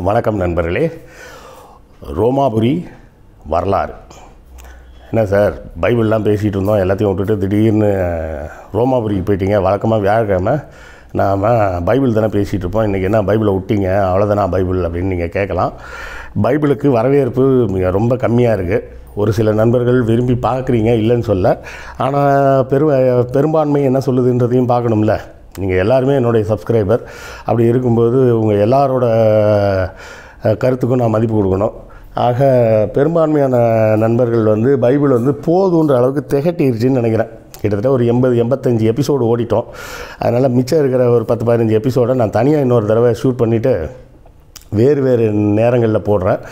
வணக்கம் நண்பர்களே ரோமாபுரி வரலாறு என்ன சார் பைபிள்லாம் பேசிகிட்டு இருந்தோம் எல்லாத்தையும் விட்டுட்டு திடீர்னு ரோமாபுரிக்கு போயிட்டீங்க வழக்கமாக வியாழக்கிழமை நாம் பைபிள் தானே பேசிகிட்டு இருப்போம் இன்றைக்கி என்ன பைபிளை விட்டீங்க அவ்வளோதானா பைபிள் அப்படின்னு நீங்கள் கேட்கலாம் பைபிளுக்கு வரவேற்பு மிக ரொம்ப கம்மியாக இருக்குது ஒரு சில நண்பர்கள் விரும்பி பார்க்குறீங்க இல்லைன்னு சொல்ல ஆனால் பெரும் பெரும்பான்மை என்ன சொல்லுதுன்றதையும் பார்க்கணும்ல நீங்கள் எல்லாருமே என்னுடைய சப்ஸ்கிரைபர் அப்படி இருக்கும்போது உங்கள் எல்லாரோட அஹ், கருத்துக்கும் நான் மதிப்பு கொடுக்கணும் ஆக பெரும்பான்மையான நண்பர்கள் வந்து பைபிள் வந்து போதுன்ற அளவுக்கு திகட்டிருச்சுன்னு நினைக்கிறேன் கிட்டத்தட்ட ஒரு எண்பது எண்பத்தஞ்சு எபிசோடு ஓடிட்டோம் அதனால் மிச்சம் இருக்கிற ஒரு பத்து பதினஞ்சு எபிசோடை நான் தனியாக இன்னொரு தடவை ஷூட் பண்ணிவிட்டு வேறு வேறு நேரங்களில் போடுறேன்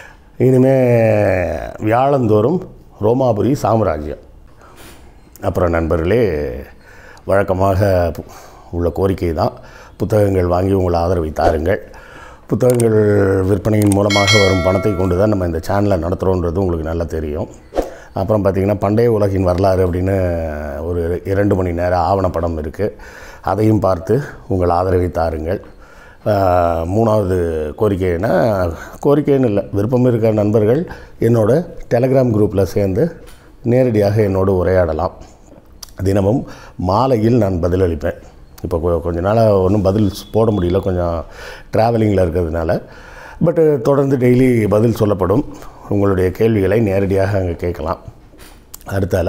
இனிமேல் வியாழந்தோறும் ரோமாபுரி சாம்ராஜ்யம் அப்புறம் நண்பர்களே வழக்கமாக பு- உள்ள கோரிக்கை தான் புத்தகங்கள் வாங்கி உங்கள் ஆதரவை தாருங்கள் புத்தகங்கள் விற்பனையின் மூலமாக வரும் பணத்தை கொண்டு தான் நம்ம இந்த சேனலை நடத்துகிறோன்றது உங்களுக்கு நல்லா தெரியும் அப்புறம் பார்த்திங்கன்னா பண்டைய உலகின் வரலாறு அப்படின்னு ஒரு இரண்டு மணி நேர ஆவணப்படம் இருக்குது அதையும் பார்த்து உங்கள் ஆதரவை தாருங்கள் ஆஹ், மூணாவது கோரிக்கைன்னா கோரிக்கைன்னு இல்லை விருப்பம் இருக்கிற நண்பர்கள் என்னோட டெலகிராம் குரூப்பில் சேர்ந்து நேரடியாக என்னோடு உரையாடலாம் தினமும் மாலையில் நான் பதிலளிப்பேன் இப்போ கொ- கொஞ்ச நாளாக ஒன்றும் பதில் போட முடியல கொஞ்சம் ட்ராவலிங்கில் இருக்கிறதுனால பட்டு தொடர்ந்து டெய்லி பதில் சொல்லப்படும் உங்களுடைய கேள்விகளை நேரடியாக அங்கே கேட்கலாம் அடுத்தால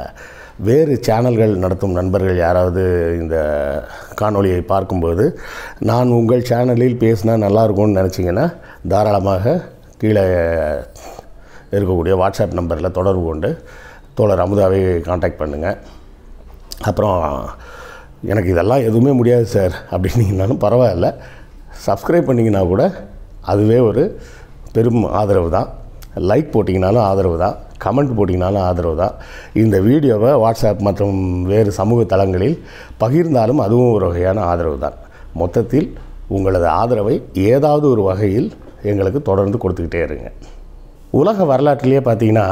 வேறு சேனல்கள் நடத்தும் நண்பர்கள் யாராவது இந்த காணொளியை பார்க்கும்போது நான் உங்கள் சேனலில் பேசினா நல்லா இருக்கும்னு நினச்சிங்கன்னா தாராளமாக கீழே இருக்கக்கூடிய வாட்ஸ்அப் நம்பரில் தொடர்பு கொண்டு தோழர் அமுதாவை காண்டாக்ட் பண்ணுங்கள் அப்புறம் எனக்கு இதெல்லாம் எதுவுமே முடியாது சார் அப்படின்னீங்கனாலும் பரவாயில்ல சப்ஸ்கிரைப் பண்ணிங்கன்னா கூட அதுவே ஒரு பெரும் ஆதரவு தான் லைக் போட்டிங்கனாலும் ஆதரவு தான் கமெண்ட் போட்டிங்கனாலும் ஆதரவு தான் இந்த வீடியோவை வாட்ஸ்அப் மற்றும் வேறு சமூக தளங்களில் பகிர்ந்தாலும் அதுவும் ஒரு வகையான ஆதரவு தான் மொத்தத்தில் உங்களது ஆதரவை ஏதாவது ஒரு வகையில் எங்களுக்கு தொடர்ந்து கொடுத்துக்கிட்டே இருங்க உலக வரலாற்றிலேயே பார்த்தீங்கன்னா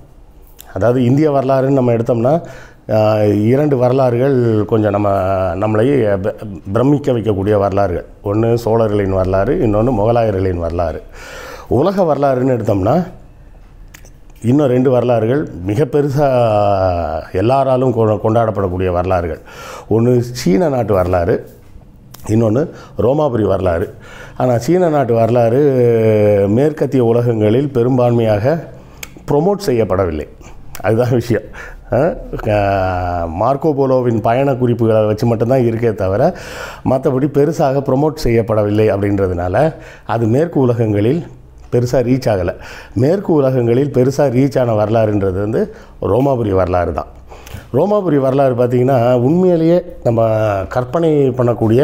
அதாவது இந்திய வரலாறுன்னு நம்ம எடுத்தோம்னா ஆஹ், இரண்டு வரலாறுகள் கொஞ்சம் நம்ம நம்மளை ப- பிரமிக்க வைக்கக்கூடிய வரலாறுகள் ஒன்று சோழர்களின் வரலாறு இன்னொன்று முகலாயர்களின் வரலாறு உலக வரலாறுன்னு எடுத்தோம்னா இன்னும் ரெண்டு வரலாறுகள் மிக பெருசாக எல்லாராலும் கொ- கொண்டாடப்படக்கூடிய வரலாறுகள் ஒன்று சீன நாட்டு வரலாறு இன்னொன்று ரோமாபுரி வரலாறு ஆனால் சீன நாட்டு வரலாறு மேற்கத்திய உலகங்களில் பெரும்பான்மையாக ப்ரொமோட் செய்யப்படவில்லை அதுதான் விஷயம் அஹ், க- மார்க்கோ போலோவின் பயண குறிப்புகளை வச்சு மட்டும்தான் இருக்கே தவிர மற்றபடி பெருசாக ப்ரொமோட் செய்யப்படவில்லை அப்படின்றதுனால அது மேற்கு உலகங்களில் பெருசாக ரீச் ஆகலை மேற்கு உலகங்களில் பெருசாக ரீச் ஆன வரலாறுன்றது வந்து ரோமாபுரி வரலாறு தான் ரோமாபுரி வரலாறு பார்த்திங்கன்னா உண்மையிலேயே நம்ம கற்பனை பண்ணக்கூடிய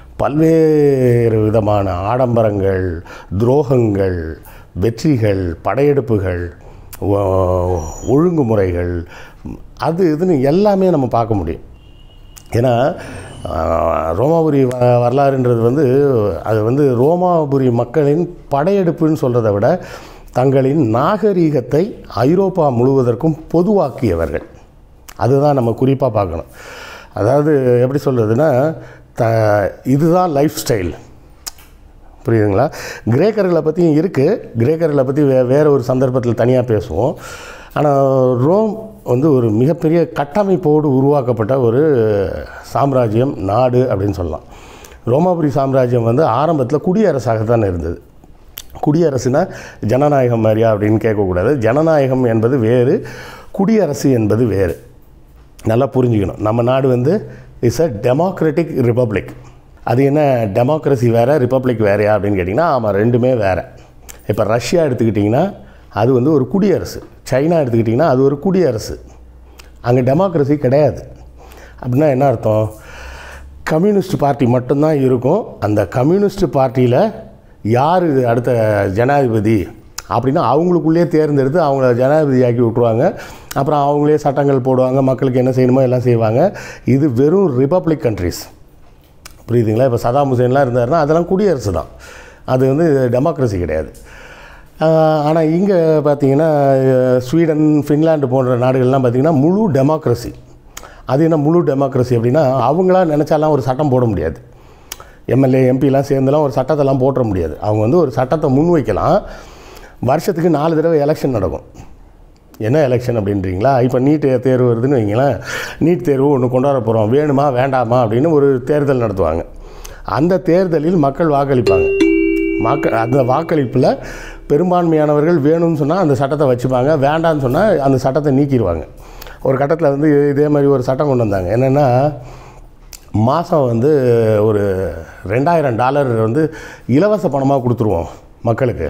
பல்வேறு விதமான ஆடம்பரங்கள் துரோகங்கள் வெற்றிகள் படையெடுப்புகள் ஒ- ஒழுங்குமுறைகள் அது இதுன்னு எல்லாமே நம்ம பார்க்க முடியும் ஏன்னா ஆஹ், ரோமாபுரி வ வரலாறுன்றது வந்து அது வந்து ரோமாபுரி மக்களின் படையெடுப்புன்னு சொல்கிறத விட தங்களின் நாகரீகத்தை ஐரோப்பா முழுவதற்கும் பொதுவாக்கியவர்கள் அதுதான் நம்ம குறிப்பாக பார்க்கணும் அதாவது எப்படி சொல்கிறதுனா த இதுதான் லைஃப் ஸ்டைல் புரியுதுங்களா கிரேக்கர்களை பற்றியும் இருக்குது கிரேக்கர்களை பற்றி வே வேறு ஒரு சந்தர்ப்பத்தில் தனியாக பேசுவோம் ஆனால் ரோம் வந்து ஒரு மிகப்பெரிய கட்டமைப்போடு உருவாக்கப்பட்ட ஒரு சாம்ராஜ்யம் நாடு அப்படின்னு சொல்லலாம் ரோமாபுரி சாம்ராஜ்யம் வந்து ஆரம்பத்தில் குடியரசாகத்தான் இருந்தது குடியரசுனா ஜனநாயகம் மாதிரியா அப்படின்னு கேட்கக்கூடாது ஜனநாயகம் என்பது வேறு குடியரசு என்பது வேறு நல்லா புரிஞ்சுக்கணும் நம்ம நாடு வந்து இட்ஸ் அ டெமோக்ராட்டிக் ரிப்பப்ளிக் அது என்ன டெமோக்ரஸி வேறு ரிப்பப்ளிக் வேறையா அப்படின்னு கேட்டிங்கன்னா ஆமாம் ரெண்டுமே வேறு இப்போ ரஷ்யா எடுத்துக்கிட்டிங்கன்னா அது வந்து ஒரு குடியரசு சைனா எடுத்துக்கிட்டிங்கன்னா அது ஒரு குடியரசு அங்கே டெமோக்ரஸி கிடையாது அப்படின்னா என்ன அர்த்தம் கம்யூனிஸ்ட் பார்ட்டி மட்டும்தான் இருக்கும் அந்த கம்யூனிஸ்ட் பார்ட்டியில் யார் அடுத்த ஜனாதிபதி அப்படின்னா அவங்களுக்குள்ளேயே தேர்ந்தெடுத்து அவங்கள ஜனாதிபதி ஆக்கி விட்ருவாங்க அப்புறம் அவங்களே சட்டங்கள் போடுவாங்க மக்களுக்கு என்ன செய்யணுமோ எல்லாம் செய்வாங்க இது வெறும் ரிப்பப்ளிக் கண்ட்ரிஸ் புரியுதுங்களா இப்போ சதாம் ஹுசேன்லாம் இருந்தாருன்னா அதெல்லாம் குடியரசு தான் அது வந்து டெமோக்ரஸி கிடையாது ஆனால் இங்கே பார்த்தீங்கன்னா அஹ், ஸ்வீடன் ஃபின்லாண்டு போன்ற நாடுகள்லாம் பார்த்திங்கன்னா முழு டெமோக்ரஸி அது என்ன முழு டெமோக்ரஸி அப்படின்னா அவங்களா நினச்சாலாம் ஒரு சட்டம் போட முடியாது எம்எல்ஏ எம்பிலாம் சேர்ந்துலாம் ஒரு சட்டத்தெல்லாம் போட்டுற முடியாது அவங்க வந்து ஒரு சட்டத்தை முன்வைக்கலாம் வருஷத்துக்கு நாலு தடவை எலெக்ஷன் நடக்கும் என்ன எலெக்ஷன் அப்படின்றீங்களா இப்போ நீட் தேர்வு வருதுன்னு வைங்களேன் நீட் தேர்வு ஒன்று கொண்டாட போகிறோம் வேணுமா வேண்டாமா அப்படின்னு ஒரு தேர்தல் நடத்துவாங்க அந்த தேர்தலில் மக்கள் வாக்களிப்பாங்க மக்கள் அந்த வாக்களிப்பில் பெரும்பான்மையானவர்கள் வேணும்னு சொன்னால் அந்த சட்டத்தை வச்சுப்பாங்க வேண்டான்னு சொன்னால் அந்த சட்டத்தை நீக்கிடுவாங்க ஒரு கட்டத்தில் வந்து இதே மாதிரி ஒரு சட்டம் கொண்டு வந்தாங்க என்னென்னா மாதம் வந்து ஒரு ரெண்டாயிரம் டாலர் வந்து இலவச பணமாக கொடுத்துருவோம் மக்களுக்கு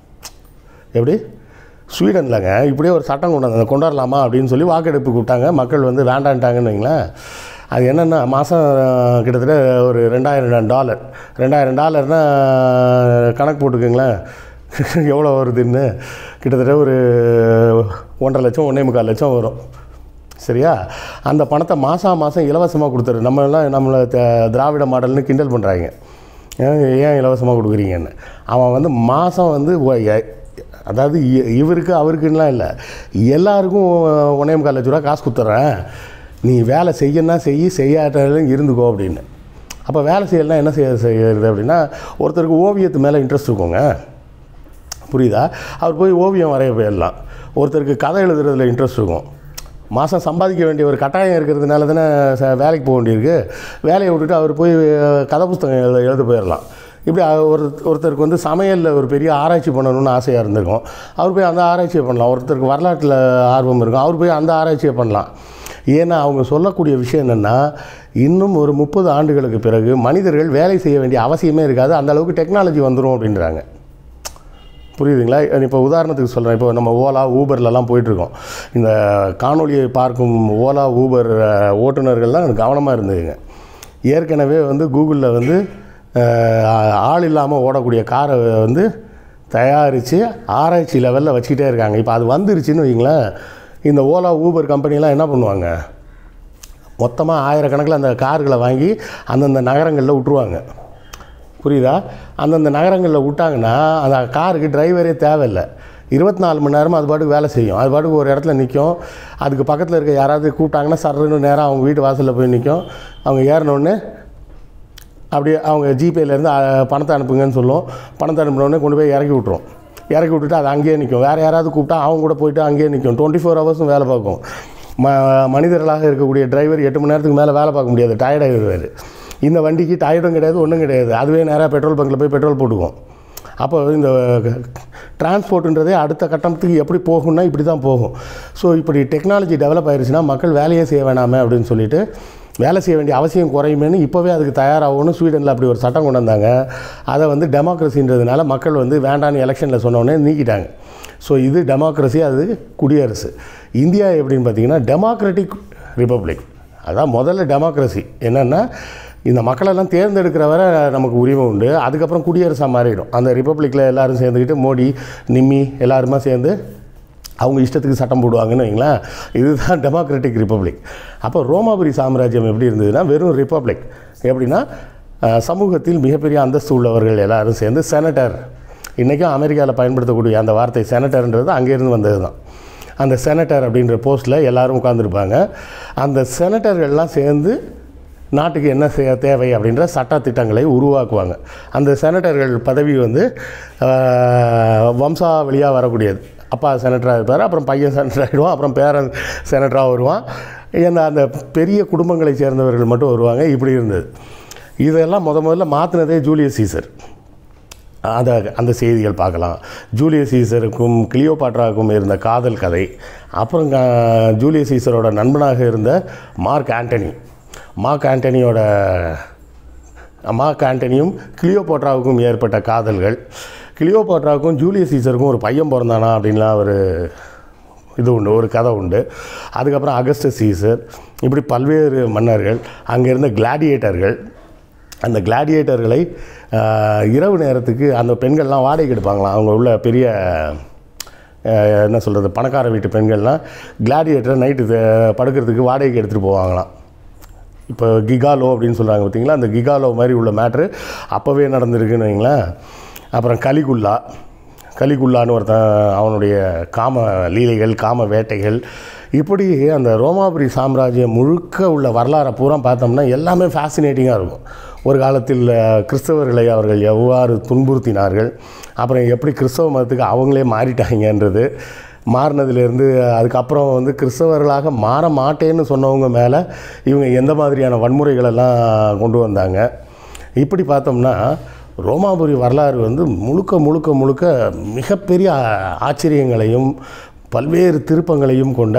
எப்படி ஸ்வீடன்லங்க இப்படியே ஒரு சட்டம் கொண்டு வந்தாங்க கொண்டாடலாமா அப்படின்னு சொல்லி வாக்கெடுப்பு கூப்பிட்டாங்க மக்கள் வந்து வேண்டான்ட்டாங்கன்னு வைங்களேன் அது என்னென்னா மாதம் கிட்டத்தட்ட ஒரு ரெண்டாயிரம் டாலர் ரெண்டாயிரம் டாலர்னால் கணக்கு போட்டுக்கோங்களேன் எவ்வளோ வருதுன்னு கிட்டத்தட்ட ஒரு ஒன்றரை லட்சம் ஒன்றே முக்கால் லட்சம் வரும் சரியா அந்த பணத்தை மாதம் மாதம் இலவசமாக கொடுத்துரு நம்மளாம் நம்மளை த- திராவிட மாடல்னு கிண்டல் பண்ணுறாங்க ஏன் ஏன் இலவசமாக கொடுக்குறீங்கன்னு அவன் வந்து மாதம் வந்து ஒ- எ- அதாவது இ- இவருக்கு அவருக்குன்னெலாம் இல்லை எல்லாருக்கும் ஒன்றே முக்கால் லட்ச ரூபா காசு கொடுத்துட்றேன் நீ வேலை செய்யணும்னா செய் செய்யாட்டாலும் இருந்துக்கோ அப்படின்னு அப்போ வேலை செய்யலாம் என்ன செய்ய செய்யறது அப்படின்னா ஒருத்தருக்கு ஓவியத்து மேலே இன்ட்ரெஸ்ட் இருக்குங்க புரியுதா அவர் போய் ஓவியம் வரைய போயிடலாம் ஒருத்தருக்கு கதை எழுதுறதுல இன்ட்ரெஸ்ட் இருக்கும் மாதம் சம்பாதிக்க வேண்டிய ஒரு கட்டாயம் இருக்கிறதுனால தானே ச- வேலைக்கு போக வேண்டியிருக்கு வேலையை விட்டுட்டு அவர் போய் அஹ், கதை புஸ்தகம் எழுத எழுத போயிடலாம் இப்படி அ- ஒரு ஒருத்தருக்கு வந்து சமையலில் ஒரு பெரிய ஆராய்ச்சி பண்ணணும்னு ஆசையாக இருந்திருக்கும் அவர் போய் அந்த ஆராய்ச்சியை பண்ணலாம் ஒருத்தருக்கு வரலாற்றில் ஆர்வம் இருக்கும் அவர் போய் அந்த ஆராய்ச்சியை பண்ணலாம் ஏன்னா அவங்க சொல்லக்கூடிய விஷயம் என்னென்னா இன்னும் ஒரு முப்பது ஆண்டுகளுக்கு பிறகு மனிதர்கள் வேலை செய்ய வேண்டிய அவசியமே இருக்காது அந்த அளவுக்கு டெக்னாலஜி வந்துடும் அப்படின்றாங்க புரியுதுங்களா இப்போ உதாரணத்துக்கு சொல்கிறேன் இப்போ நம்ம ஓலா ஊபர்லலாம் போயிட்டுருக்கோம் இந்த காணொளியை பார்க்கும் ஓலா ஊபர் அஹ், ஓட்டுநர்கள்லாம் கவனமாக இருந்துக்குங்க ஏற்கனவே வந்து கூகுளில் வந்து அஹ், ஆள் இல்லாமல் ஓடக்கூடிய காரை வந்து தயாரித்து ஆராய்ச்சி லெவலில் வச்சுக்கிட்டே இருக்காங்க இப்போ அது வந்துருச்சுன்னு வைங்களேன் இந்த ஓலா ஊபர் கம்பெனிலாம் என்ன பண்ணுவாங்க மொத்தமாக ஆயிரக்கணக்கில் அந்த கார்களை வாங்கி அந்தந்த நகரங்களில் விட்ருவாங்க புரியுதா அந்தந்த நகரங்களில் விட்டாங்கன்னா அந்த காருக்கு டிரைவரே தேவையில்லை இருபத்தி நாலு மணி நேரமும் அது பாட்டுக்கு வேலை செய்யும் அது பாட்டுக்கு ஒரு இடத்துல நிற்கும் அதுக்கு பக்கத்தில் இருக்க யாராவது கூப்பிட்டாங்கன்னா சர்ன்னு நேராக அவங்க வீட்டு வாசலில் போய் நிற்கும் அவங்க ஏறினோடனே அப்படியே அவங்க ஜிபேலேருந்து பணத்தை அனுப்புங்கன்னு சொல்லும் பணத்தை அனுப்பினோடனே கொண்டு போய் இறக்கி விட்ரும் இறக்கி விட்டுட்டு அது அங்கேயே நிற்கும் வேறு யாராவது கூப்பிட்டா அவங்க கூட போயிட்டு அங்கேயே நிற்கும் டுவெண்ட்டி ஃபோர் ஹவர்ஸும் வேலை பார்க்கும் ம மனிதர்களாக இருக்கக்கூடிய டிரைவர் எட்டு மணி நேரத்துக்கு மேலே வேலை பார்க்க முடியாது டயர்டாகிடுவார் இந்த வண்டிக்கு டயர்டும் கிடையாது ஒன்றும் கிடையாது அதுவே நேராக பெட்ரோல் பங்கில் போய் பெட்ரோல் போட்டுக்கும் அப்போ இந்த டிரான்ஸ்போர்ட்டுன்றதே அடுத்த கட்டணத்துக்கு எப்படி போகும்னா இப்படி தான் போகும் ஸோ இப்படி டெக்னாலஜி டெவலப் ஆயிருச்சுன்னா மக்கள் வேலையே செய்ய வேணாமே அப்படின்னு சொல்லிட்டு வேலை செய்ய வேண்டிய அவசியம் குறையுமேனு இப்போவே அதுக்கு தயாராகணும்னு ஸ்வீடனில் அப்படி ஒரு சட்டம் கொண்டு வந்தாங்க அதை வந்து டெமோக்ரஸின்றதுனால மக்கள் வந்து வேண்டான்னு எலெக்ஷனில் சொன்னோடனே நீக்கிட்டாங்க ஸோ இது டெமோக்ரஸி அது குடியரசு இந்தியா எப்படின்னு பார்த்தீங்கன்னா டெமோக்ராட்டிக் ரிப்பப்ளிக் அதான் முதல்ல டெமோக்ரஸி என்னென்னா இந்த மக்களெல்லாம் தேர்ந்தெடுக்கிற வரை நமக்கு உரிமை உண்டு அதுக்கப்புறம் குடியரசாக மாறிடும் அந்த ரிப்பப்ளிக்கில் எல்லாரும் சேர்ந்துக்கிட்டு மோடி நிம்மி எல்லாருமா சேர்ந்து அவங்க இஷ்டத்துக்கு சட்டம் போடுவாங்கன்னு வைங்களேன் இதுதான் டெமோக்ராட்டிக் ரிப்பப்ளிக் அப்போ ரோமாபுரி சாம்ராஜ்யம் எப்படி இருந்ததுன்னா வெறும் ரிப்பப்ளிக் எப்படின்னா அஹ், சமூகத்தில் மிகப்பெரிய அந்தஸ்து உள்ளவர்கள் எல்லாரும் சேர்ந்து செனட்டர் இன்றைக்கும் அமெரிக்காவில் பயன்படுத்தக்கூடிய அந்த வார்த்தை செனட்டர்ன்றது அங்கேருந்து வந்தது தான் அந்த செனட்டர் அப்படின்ற போஸ்ட்டில் எல்லாரும் உட்காந்துருப்பாங்க அந்த செனட்டர்கள்லாம் சேர்ந்து நாட்டுக்கு என்ன செய்ய தேவை அப்படின்ற சட்ட திட்டங்களை உருவாக்குவாங்க அந்த செனட்டர்கள் பதவி வந்து ஆஹ், வம்சாவளியாக வரக்கூடியது அப்பா செனட்டராக இருப்பார் அப்புறம் பையன் செனட்டர் ஆகிடுவான் அப்புறம் பேரன் செனட்டராக வருவான் ஏன்னா அந்த பெரிய குடும்பங்களை சேர்ந்தவர்கள் மட்டும் வருவாங்க இப்படி இருந்தது இதெல்லாம் முத முதல்ல மாற்றினதே ஜூலியஸ் சீசர் அதை அந்த செய்திகள் பார்க்கலாம் ஜூலியஸ் சீசருக்கும் கிளியோபாட்ராவுக்கும் இருந்த காதல் கதை அப்புறம் கா- ஜூலியஸ் சீசரோட நண்பனாக இருந்த மார்க் ஆண்டனி மார்க் ஆண்டனியோட மார்க் ஆண்டனியும் கிளியோபாட்ராவுக்கும் ஏற்பட்ட காதல்கள் கிளியோபாட்ராவுக்கும் ஜூலியஸ் சீசருக்கும் ஒரு பையன் பிறந்தானா அப்படின்லாம் ஒரு இது உண்டு ஒரு கதை உண்டு அதுக்கப்புறம் அகஸ்டஸ் சீசர் இப்படி பல்வேறு மன்னர்கள் அங்கே இருந்த கிளாடியேட்டர்கள் அந்த கிளாடியேட்டர்களை ஆஹ், இரவு நேரத்துக்கு அந்த பெண்கள்லாம் வாடகைக்கு எடுப்பாங்களாம் அவங்க உள்ள பெரிய ஆஹ், என்ன சொல்கிறது பணக்கார வீட்டு பெண்கள்லாம் கிளாடியேட்டரை நைட்டு படுக்கிறதுக்கு வாடகைக்கு எடுத்துகிட்டு போவாங்களாம் இப்போ கிகாலோ அப்படின்னு சொல்கிறாங்க பார்த்தீங்களா அந்த கிகாலோ மாதிரி உள்ள மேட்ரு அப்போவே நடந்திருக்குன்னு வைங்களேன் அப்புறம் கலிகுல்லா கலிகுல்லான்னு ஒருத்தன் அவனுடைய காம லீலைகள் காம வேட்டைகள் இப்படி அந்த ரோமாபுரி சாம்ராஜ்யம் முழுக்க உள்ள வரலாறை பூரா பார்த்தோம்னா எல்லாமே ஃபேசினேட்டிங்காக இருக்கும் ஒரு காலத்தில் அஹ், கிறிஸ்தவர்களை அவர்கள் எவ்வாறு துன்புறுத்தினார்கள் அப்புறம் எப்படி கிறிஸ்தவ மதத்துக்கு அவங்களே மாறிட்டாங்கன்றது மாறினதுலேருந்து அதுக்கப்புறம் வந்து கிறிஸ்தவர்களாக மாற மாட்டேன்னு சொன்னவங்க மேலே இவங்க எந்த மாதிரியான வன்முறைகளெல்லாம் கொண்டு வந்தாங்க இப்படி பார்த்தோம்னா ரோமாபுரி வரலாறு வந்து முழுக்க முழுக்க முழுக்க மிகப்பெரிய ஆ- ஆச்சரியங்களையும் பல்வேறு திருப்பங்களையும் கொண்ட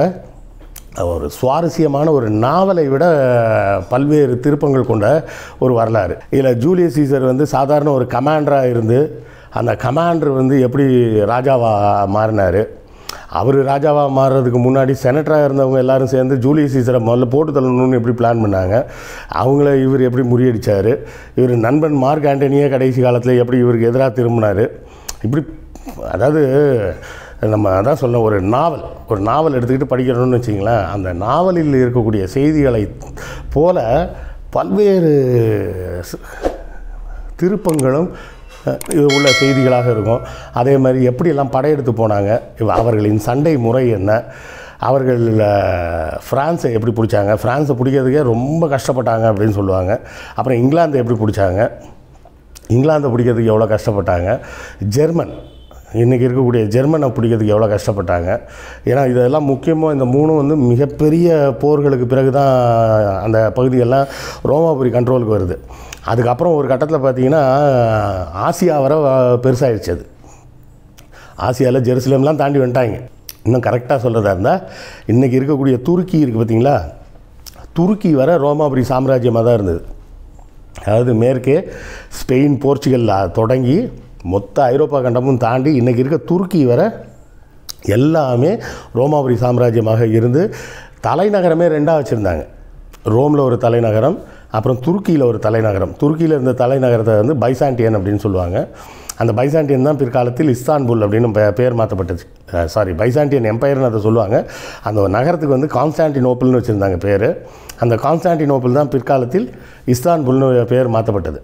ஒரு சுவாரஸ்யமான ஒரு நாவலை விட பல்வேறு திருப்பங்கள் கொண்ட ஒரு வரலாறு இதில் ஜூலியஸ் சீசர் வந்து சாதாரண ஒரு கமாண்டராக இருந்து அந்த கமாண்டர் வந்து எப்படி ராஜாவாக மாறினார் அவர் ராஜாவாக மாறுறதுக்கு முன்னாடி செனட்டராக இருந்தவங்க எல்லாரும் சேர்ந்து ஜூலியஸ் சீசரை முதல்ல போட்டு தள்ளணும்னு எப்படி பிளான் பண்ணாங்க அவங்கள இவர் எப்படி முறியடிச்சார் இவர் நண்பன் மார்க் ஆண்டனியே கடைசி காலத்தில் எப்படி இவருக்கு எதிராக திரும்பினார் இப்படி அதாவது நம்ம அதான் சொல்ல ஒரு நாவல் ஒரு நாவல் எடுத்துக்கிட்டு படிக்கிறோம்னு வச்சிங்களேன் அந்த நாவலில் இருக்கக்கூடிய செய்திகளை போல பல்வேறு ச- திருப்பங்களும் அஹ், இது உள்ள செய்திகளாக இருக்கும் அதே மாதிரி எப்படியெல்லாம் படையெடுத்து போனாங்க இவ- அவர்களின் சண்டை முறை என்ன அவர்கள் அஹ், ஃப்ரான்ஸை எப்படி பிடிச்சாங்க ஃப்ரான்ஸை பிடிக்கிறதுக்கே ரொம்ப கஷ்டப்பட்டாங்க அப்படின்னு சொல்லுவாங்க அப்புறம் இங்கிலாந்தை எப்படி பிடிச்சாங்க இங்கிலாந்தை பிடிக்கிறதுக்கு எவ்வளோ கஷ்டப்பட்டாங்க ஜெர்மன் இன்றைக்கி இருக்கக்கூடிய ஜெர்மனை பிடிக்கிறதுக்கு எவ்வளோ கஷ்டப்பட்டாங்க ஏன்னா இதெல்லாம் முக்கியமாக இந்த மூணும் வந்து மிகப்பெரிய போர்களுக்கு பிறகு தான் அந்த பகுதியெல்லாம் ரோமாபுரி கண்ட்ரோலுக்கு வருது அதுக்கப்புறம் ஒரு கட்டத்தில் பார்த்தீங்கன்னா ஆசியா வர பெருசாகிடுச்சு அது ஆசியாவில் ஜெருசலேம்லாம் தாண்டி வந்துட்டாங்க இன்னும் கரெக்டாக சொல்கிறதா இருந்தால் இன்றைக்கி இருக்கக்கூடிய துருக்கி இருக்குது பார்த்தீங்களா துருக்கி வர ரோமாபுரி சாம்ராஜ்யமாக தான் இருந்தது அதாவது மேற்கே ஸ்பெயின் போர்ச்சுகல் தொடங்கி மொத்த ஐரோப்பா கண்டமும் தாண்டி இன்றைக்கி இருக்க துருக்கி வர எல்லாமே ரோமாபுரி சாம்ராஜ்யமாக இருந்து தலைநகரமே ரெண்டாக வச்சுருந்தாங்க ரோமில் ஒரு தலைநகரம் அப்புறம் துருக்கியில் ஒரு தலைநகரம் துருக்கியில் இருந்த தலைநகரத்தை வந்து பைசாண்டியன் அப்படின்னு சொல்லுவாங்க அந்த பைசாண்டியன் தான் பிற்காலத்தில் இஸ்தான்புல் அப்படின்னு பெ- பெயர் மாற்றப்பட்டது சாரி பைசாண்டியன் எம்பையர்னு அதை சொல்லுவாங்க அந்த நகரத்துக்கு வந்து கான்ஸ்டான்டினோப்பிள்னு வச்சுருந்தாங்க பேர் அந்த கான்ஸ்டான்டினோப்பிள் தான் பிற்காலத்தில் இஸ்தான்புல்னு பெயர் மாற்றப்பட்டது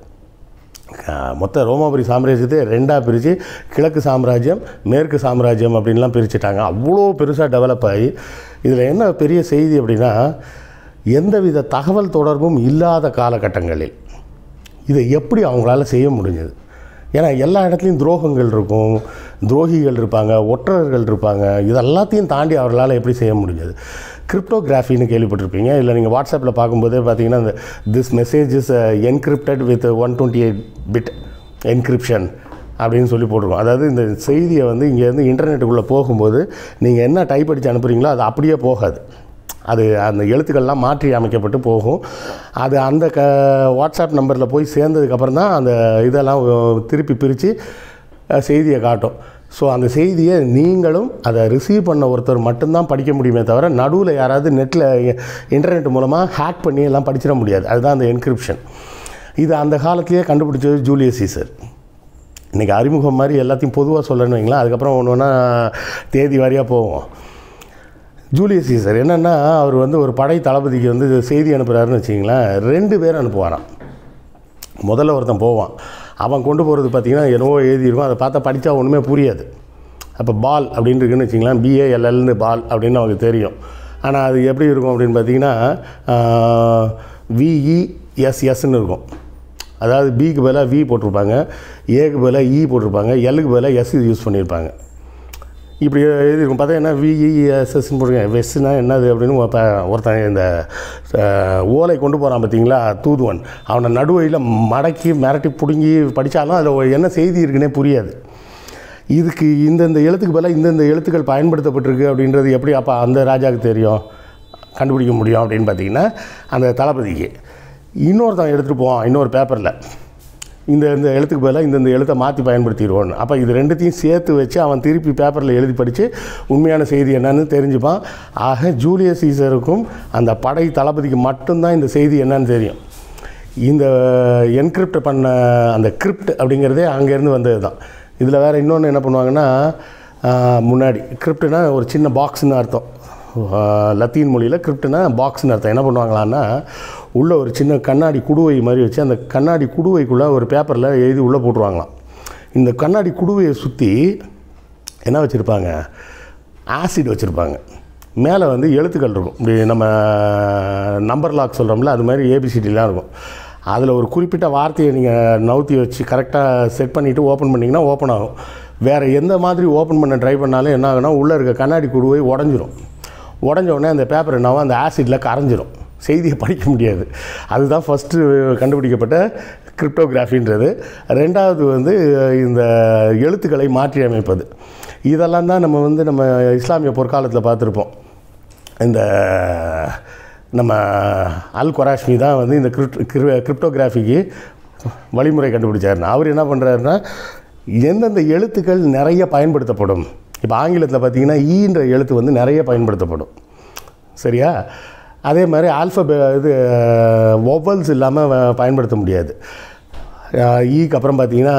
அஹ் மொத்த ரோமாபுரி சாம்ராஜ்யத்தை ரெண்டாக பிரித்து கிழக்கு சாம்ராஜ்யம் மேற்கு சாம்ராஜ்யம் அப்படின்லாம் பிரிச்சுட்டாங்க அவ்வளோ பெருசாக டெவலப் ஆகி இதில் என்ன பெரிய செய்தி அப்படின்னா எந்தவித தகவல் தொடர்பும் இல்லாத காலகட்டங்களில் இதை எப்படி அவங்களால செய்ய முடிஞ்சது ஏன்னா எல்லா இடத்துலையும் துரோகங்கள் இருக்கும் துரோகிகள் இருப்பாங்க ஒற்றர்கள் இருப்பாங்க இது எல்லாத்தையும் தாண்டி அவர்களால் எப்படி செய்ய முடிஞ்சது கிரிப்டோகிராஃபின்னு கேள்விப்பட்டிருப்பீங்க இல்லை நீங்கள் வாட்ஸ்அப்பில் பார்க்கும்போதே பார்த்தீங்கன்னா இந்த this message is encrypted with one twenty eight bit encryption அப்படின்னு சொல்லி போட்டிருக்கோம் அதாவது இந்த செய்தியை வந்து இங்கேருந்து இன்டர்நெட்டுக்குள்ளே போகும்போது நீங்கள் என்ன டைப் அடித்து அனுப்புகிறீங்களோ அது அப்படியே போகாது அது அந்த எழுத்துக்கள்லாம் மாற்றி அமைக்கப்பட்டு போகும் அது அந்த க வாட்ஸ்அப் நம்பரில் போய் சேர்ந்ததுக்கப்புறம் தான் அந்த இதெல்லாம் அஹ், திருப்பி பிரித்து செய்தியை காட்டும் ஸோ அந்த செய்தியை நீங்களும் அதை ரிசீவ் பண்ண ஒருத்தர் மட்டும்தான் படிக்க முடியுமே தவிர நடுவில் யாராவது நெட்டில் இன்டர்நெட் மூலமாக ஹேக் பண்ணி எல்லாம் படிச்சிட முடியாது அதுதான் அந்த என்கிரிப்ஷன் இது அந்த காலத்திலேயே கண்டுபிடிச்சது ஜூலியஸ் சீசர் இன்றைக்கி அறிமுகம் மாதிரி எல்லாத்தையும் பொதுவாக சொல்லணும் வைங்களேன் அதுக்கப்புறம் ஒன்று ஒன்றா தேதி வாரியாக போவோம் ஜூலியஸ் சீசர் என்னென்னா அவர் வந்து ஒரு படை தளபதிக்கு வந்து செய்தி அனுப்புகிறாருன்னு வச்சிங்களேன் ரெண்டு பேர் அனுப்புவாராம் முதல்ல ஒருத்தன் போவான் அவன் கொண்டு போகிறது பார்த்தீங்கன்னா என்னவோ எழுதியிருக்கும் அதை பார்த்தா படித்தா ஒன்றுமே புரியாது அப்போ பால் அப்படின்னு இருக்குன்னு வச்சிங்களேன் பிஏஎல்எல்னு பால் அப்படின்னு அவங்களுக்கு தெரியும் ஆனால் அது எப்படி இருக்கும் அப்படின்னு பார்த்தீங்கன்னா விஇஎஸ்எஸ்ன்னு இருக்கும் அதாவது பிக்கு பதிலாக வி போட்டிருப்பாங்க ஏக்கு பதிலாக இ போட்டிருப்பாங்க எல்லுக்கு பதிலாக எஸ் யூஸ் பண்ணியிருப்பாங்க இப்படி எழுதியிருக்கும் பார்த்தா என்ன விஇஎஸ்எஸ்ன்னு போட்டிருக்கேன் வெஸ்னா என்னது அப்படின்னு ஒருத்த- ஒருத்தன் இந்த அஹ், ஓலை கொண்டு போகிறான் பார்த்தீங்களா தூதுவன் அவனை நடுவழியில் மடக்கி மிரட்டி பிடுங்கி படித்தாலும் அதில் என்ன செய்தி இருக்குன்னே புரியாது இதுக்கு இந்தந்த எழுத்துக்கு பதிலாக இந்தந்த எழுத்துக்கள் பயன்படுத்தப்பட்டிருக்கு அப்படின்றது எப்படி அப்போ அந்த ராஜாவுக்கு தெரியும் கண்டுபிடிக்க முடியும் அப்படின்னு பார்த்தீங்கன்னா அந்த தளபதிக்கு இன்னொருத்தன் எடுத்துகிட்டு போவான் இன்னொரு பேப்பரில் இந்த இந்த எழுத்துக்கு பதிலாக இந்த இந்த எழுத்தை மாற்றி பயன்படுத்திடுவோன்னு அப்போ இது ரெண்டுத்தையும் சேர்த்து வச்சு அவன் திருப்பி பேப்பரில் எழுதி படித்து உண்மையான செய்தி என்னன்னு தெரிஞ்சுப்பான் ஆக ஜூலியஸ் சீசருக்கும் அந்த படை தளபதிக்கு மட்டும்தான் இந்த செய்தி என்னன்னு தெரியும் இந்த என்கிரிப்ட் பண்ண அந்த கிரிப்ட் அப்படிங்கிறதே அங்கேருந்து வந்தது தான் இதில் வேறு இன்னொன்று என்ன பண்ணுவாங்கன்னா ஆஹ், முன்னாடி கிரிப்ட்னா ஒரு சின்ன பாக்ஸ்னு அர்த்தம் ஆஹ், லத்தீன் மொழியில் கிரிப்ட்னா பாக்ஸ்னு அர்த்தம் என்ன பண்ணுவாங்களான்னா உள்ளே ஒரு சின்ன கண்ணாடி குடுவை மாதிரி வச்சு அந்த கண்ணாடி குடுவைக்குள்ளே ஒரு பேப்பரில் எழுதி உள்ளே போட்டுருவாங்களாம் இந்த கண்ணாடி குடுவையை சுற்றி என்ன வச்சுருப்பாங்க ஆசிட் வச்சுருப்பாங்க மேலே வந்து எழுத்துக்கள் இருக்கும் இப்படி நம்ம நம்பர் லாக் சொல்கிறோம்ல அது மாதிரி ஏபிசிடிலாம் இருக்கும் அதில் ஒரு குறிப்பிட்ட வார்த்தையை நீங்கள் நவுத்தி வச்சு கரெக்டாக செட் பண்ணிவிட்டு ஓப்பன் பண்ணிங்கன்னா ஓப்பன் ஆகும் வேறு எந்த மாதிரி ஓப்பன் பண்ண ட்ரை பண்ணாலும் என்ன ஆகுனா உள்ளே இருக்க கண்ணாடி குடுவை உடஞ்சிரும் உடஞ்ச உடனே அந்த பேப்பர் என்னவோ அந்த ஆசிடில் கரைஞ்சிரும் செய்தியை படிக்க முடியாது அதுதான் ஃபஸ்ட்டு கண்டுபிடிக்கப்பட்ட கிரிப்டோகிராஃபின்றது ரெண்டாவது வந்து இந்த எழுத்துக்களை மாற்றி அமைப்பது இதெல்லாம் தான் நம்ம வந்து நம்ம இஸ்லாமிய பொற்காலத்தில் பார்த்துருப்போம் இந்த நம்ம அல் கொராஷ்மி தான் வந்து இந்த கிரிப்ட் கிரிப்டோகிராஃபிக்கு வழிமுறை கண்டுபிடிச்சாருன்னா அவர் என்ன பண்ணுறாருன்னா எந்தெந்த எழுத்துக்கள் நிறைய பயன்படுத்தப்படும் இப்போ ஆங்கிலத்தில் பார்த்தீங்கன்னா ஈன்ற எழுத்து வந்து நிறைய பயன்படுத்தப்படும் சரியா அதே மாதிரி ஆல்ஃபபே இது ஒவல்ஸ் இல்லாமல் பயன்படுத்த முடியாது அஹ் ஈக்கு அப்புறம் பார்த்தீங்கன்னா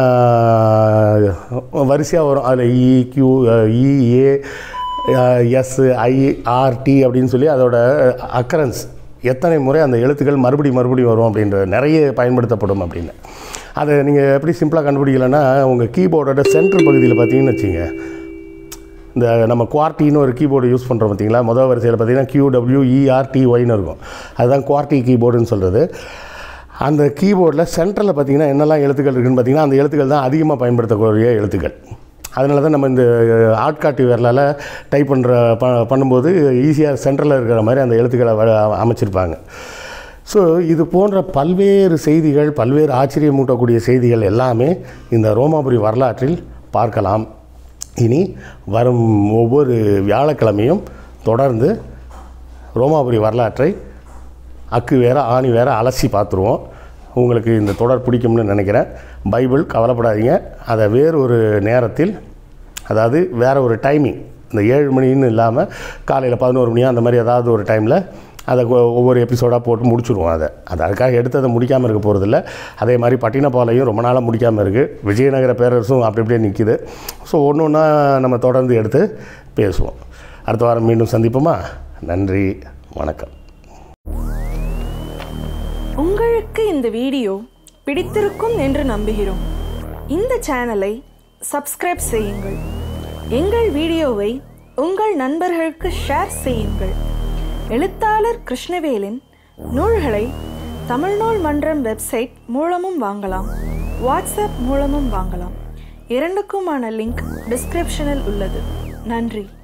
வரிசையாக வரும் அதில் E Q E A S I R T அப்படின்னு சொல்லி அதோட அக்கரன்ஸ் எத்தனை முறை அந்த எழுத்துக்கள் மறுபடியும் மறுபடியும் வரும் அப்படின்ற நிறைய பயன்படுத்தப்படும் அப்படின்னு அதை நீங்கள் எப்படி சிம்பிளாக கண்டுபிடிக்கலைன்னா உங்கள் கீபோர்டோட சென்டர் பகுதியில் பார்த்தீங்கன்னு வச்சுங்க இந்த நம்ம குவார்ட்டின்னு ஒரு கீபோர்டு யூஸ் பண்ணுறோம் பார்த்தீங்களா முதல் வரிசையில் பார்த்தீங்கன்னா கியூடபிள்யூஇஆர்டிஒய்னு இருக்கும் அதுதான் குவார்ட்டி கீபோர்டுன்னு சொல்கிறது அந்த கீபோர்டில் சென்டரில் பார்த்தீங்கன்னா என்னெல்லாம் எழுத்துக்கள் இருக்குன்னு பார்த்தீங்கன்னா அந்த எழுத்துக்கள் தான் அதிகமாக பயன்படுத்தக்கூடிய எழுத்துக்கள் அதனால தான் நம்ம இந்த ஆட்காட்டி விரலால் டைப் பண்ணுற ப பண்ணும்போது ஈஸியாக சென்டரில் இருக்கிற மாதிரி அந்த எழுத்துக்களை வ- அமைச்சிருப்பாங்க ஸோ இது போன்ற பல்வேறு செய்திகள் பல்வேறு ஆச்சரியமூட்டக்கூடிய செய்திகள் எல்லாமே இந்த ரோமாபுரி வரலாற்றில் பார்க்கலாம் இனி வரும் ஒவ்வொரு வியாழக்கிழமையும் தொடர்ந்து ரோமாபுரி வரலாற்றை அக்கு வேற ஆணி வேற அலசி பார்த்துருவோம் உங்களுக்கு இந்த தொடர் பிடிக்கும்னு நினைக்கிறேன் பைபிள் கவலைப்படாதீங்க அதை வேறு ஒரு நேரத்தில் அதாவது வேறு ஒரு டைமிங் இந்த ஏழு மணின்னு இல்லாமல் காலையில் பதினோரு மணியா அந்த மாதிரி ஏதாவது ஒரு டைமில் அதை கொ- ஒவ்வொரு எபிசோடாக போட்டு முடிச்சுடுவோம் அதை அது அதுக்காக எடுத்து அதை முடிக்காமல் இருக்க போகிறதில்ல அதே மாதிரி பட்டினப்பாலையும் ரொம்ப நாளாக முடிக்காமல் இருக்குது விஜயநகர பேரரசும் அப்படி அப்படியே நிற்கிது ஸோ ஒன்று ஒன்றா நம்ம தொடர்ந்து எடுத்து பேசுவோம் அடுத்த வாரம் மீண்டும் சந்திப்போமா நன்றி வணக்கம் உங்களுக்கு இந்த வீடியோ பிடித்திருக்கும் என்று நம்புகிறோம் இந்த சேனலை சப்ஸ்கிரைப் செய்யுங்கள் எங்கள் வீடியோவை உங்கள் நண்பர்களுக்கு ஷேர் செய்யுங்கள் எழுத்தாளர் கிருஷ்ணவேலின் நூல்களை தமிழ்நூல் மன்றம் வெப்சைட் மூலமும் வாங்கலாம் வாட்ஸ்அப் மூலமும் வாங்கலாம் இரண்டுக்குமான லிங்க் டிஸ்கிரிப்ஷனில் உள்ளது நன்றி